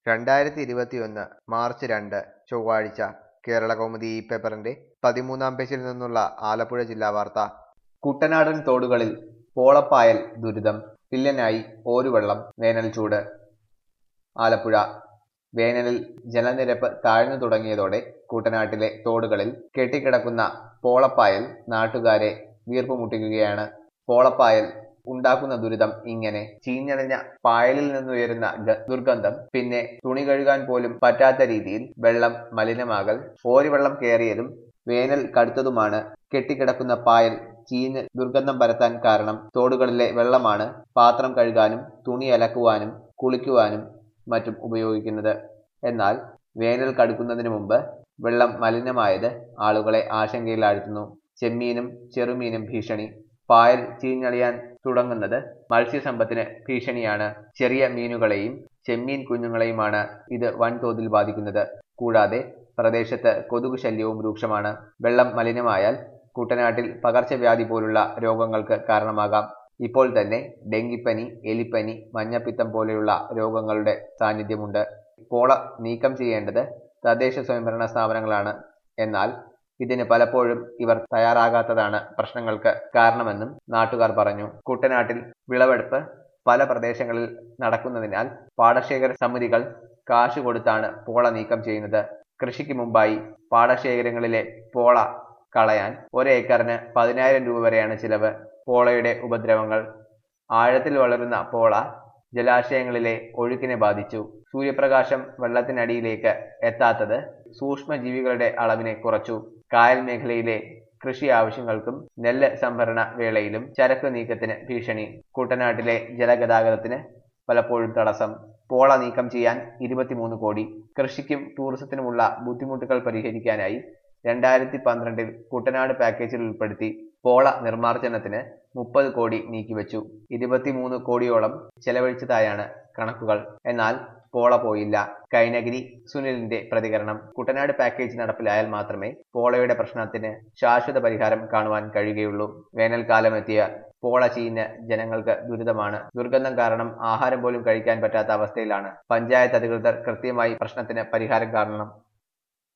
രണ്ടായിരത്തി ഇരുപത്തിയൊന്ന് മാർച്ച് രണ്ട് ചൊവ്വാഴ്ച കേരളകൗമുദി ഈ പേപ്പറിന്റെ പതിമൂന്നാം പേജിൽ നിന്നുള്ള ആലപ്പുഴ ജില്ലാ വാർത്ത കുട്ടനാടൻ തോടുകളിൽ പോളപ്പായൽ ദുരിതം വില്ലനായി ഓരുവെള്ളം വേനൽ ചൂട് ആലപ്പുഴ വേനലിൽ ജലനിരപ്പ് താഴ്ന്നു തുടങ്ങിയതോടെ കുട്ടനാട്ടിലെ തോടുകളിൽ കെട്ടിക്കിടക്കുന്ന പോളപ്പായൽ നാട്ടുകാരെ വീർപ്പുമുട്ടിക്കുകയാണ് പോളപ്പായൽ ഉണ്ടാക്കുന്ന ദുരിതം ഇങ്ങനെ ചീഞ്ഞളിഞ്ഞ പായലിൽ നിന്നുയരുന്ന ഗ- ദുർഗന്ധം പിന്നെ തുണി കഴുകാൻ പോലും പറ്റാത്ത രീതിയിൽ വെള്ളം മലിനമാകൽ ഓരിവെള്ളം കയറിയതും വേനൽ കടുത്തതുമാണ് കെട്ടിക്കിടക്കുന്ന പായൽ ചീഞ്ഞ് ദുർഗന്ധം പരത്താൻ കാരണം തോടുകളിലെ വെള്ളമാണ് പാത്രം കഴുകാനും തുണി അലക്കുവാനും കുളിക്കുവാനും മറ്റും ഉപയോഗിക്കുന്നത് എന്നാൽ വേനൽ കടുക്കുന്നതിന് മുമ്പ് വെള്ളം മലിനമായത് ആളുകളെ ആശങ്കയിലാഴ്ത്തുന്നു ചെമ്മീനും ചെറുമീനും ഭീഷണി പായൽ ചീഞ്ഞളിയാൻ തുടങ്ങുന്നത് മത്സ്യസമ്പത്തിന് ഭീഷണിയാണ് ചെറിയ മീനുകളെയും ചെമ്മീൻ കുഞ്ഞുങ്ങളെയുമാണ് ഇത് വൻതോതിൽ ബാധിക്കുന്നത് കൂടാതെ പ്രദേശത്ത് കൊതുക് ശല്യവും രൂക്ഷമാണ് വെള്ളം മലിനമായാൽ കുട്ടനാട്ടിൽ പകർച്ചവ്യാധി പോലുള്ള രോഗങ്ങൾക്ക് കാരണമാകാം ഇപ്പോൾ തന്നെ ഡെങ്കിപ്പനി എലിപ്പനി മഞ്ഞപ്പിത്തം പോലെയുള്ള രോഗങ്ങളുടെ സാന്നിധ്യമുണ്ട് പോള നീക്കം ചെയ്യേണ്ടത് തദ്ദേശ സ്വയംഭരണ സ്ഥാപനങ്ങളാണ് എന്നാൽ ഇതിന് പലപ്പോഴും ഇവർ തയ്യാറാകാത്തതാണ് പ്രശ്നങ്ങൾക്ക് കാരണമെന്നും നാട്ടുകാർ പറഞ്ഞു കുട്ടനാട്ടിൽ വിളവെടുപ്പ് പല പ്രദേശങ്ങളിൽ നടക്കുന്നതിനാൽ പാടശേഖര സമിതികൾ കാശ് കൊടുത്താണ് പോള നീക്കം ചെയ്യുന്നത് കൃഷിക്ക് മുമ്പായി പാടശേഖരങ്ങളിലെ പോള കളയാൻ ഒരേക്കറിന് പതിനായിരം രൂപ വരെയാണ് ചിലവ് പോളയുടെ ഉപദ്രവങ്ങൾ ആഴത്തിൽ വളരുന്ന പോള ജലാശയങ്ങളിലെ ഒഴുക്കിനെ ബാധിച്ചു സൂര്യപ്രകാശം വെള്ളത്തിനടിയിലേക്ക് എത്താത്തത് സൂക്ഷ്മജീവികളുടെ അളവിനെ കുറച്ചു കായൽ മേഖലയിലെ കൃഷി ആവശ്യങ്ങൾക്കും നെല്ല് സംഭരണ വേളയിലും ചരക്ക് നീക്കത്തിന് ഭീഷണി കുട്ടനാട്ടിലെ ജലഗതാഗതത്തിന് പലപ്പോഴും തടസ്സം പോള നീക്കം ചെയ്യാൻ ഇരുപത്തിമൂന്ന് കോടി കൃഷിക്കും ടൂറിസത്തിനുമുള്ള ബുദ്ധിമുട്ടുകൾ പരിഹരിക്കാനായി രണ്ടായിരത്തി പന്ത്രണ്ടിൽ കുട്ടനാട് പാക്കേജിൽ ഉൾപ്പെടുത്തി പോള നിർമ്മാർജ്ജനത്തിന് മുപ്പത് കോടി നീക്കിവെച്ചു ഇരുപത്തിമൂന്ന് കോടിയോളം ചെലവഴിച്ചതായാണ് കണക്കുകൾ എന്നാൽ പോള പോയില്ല കൈനഗിരി സുനിലിന്റെ പ്രതികരണം കുട്ടനാട് പാക്കേജ് നടപ്പിലായാൽ മാത്രമേ പോളയുടെ പ്രശ്നത്തിന് ശാശ്വത പരിഹാരം കാണുവാൻ കഴിയുകയുള്ളൂ വേനൽക്കാലം എത്തിയ പോള ചീഞ്ഞ് ജനങ്ങൾക്ക് ദുരിതമാണ് ദുർഗന്ധം കാരണം ആഹാരം പോലും കഴിക്കാൻ പറ്റാത്ത അവസ്ഥയിലാണ് പഞ്ചായത്ത് അധികൃതർ കൃത്യമായി പ്രശ്നത്തിന് പരിഹാരം കാണണം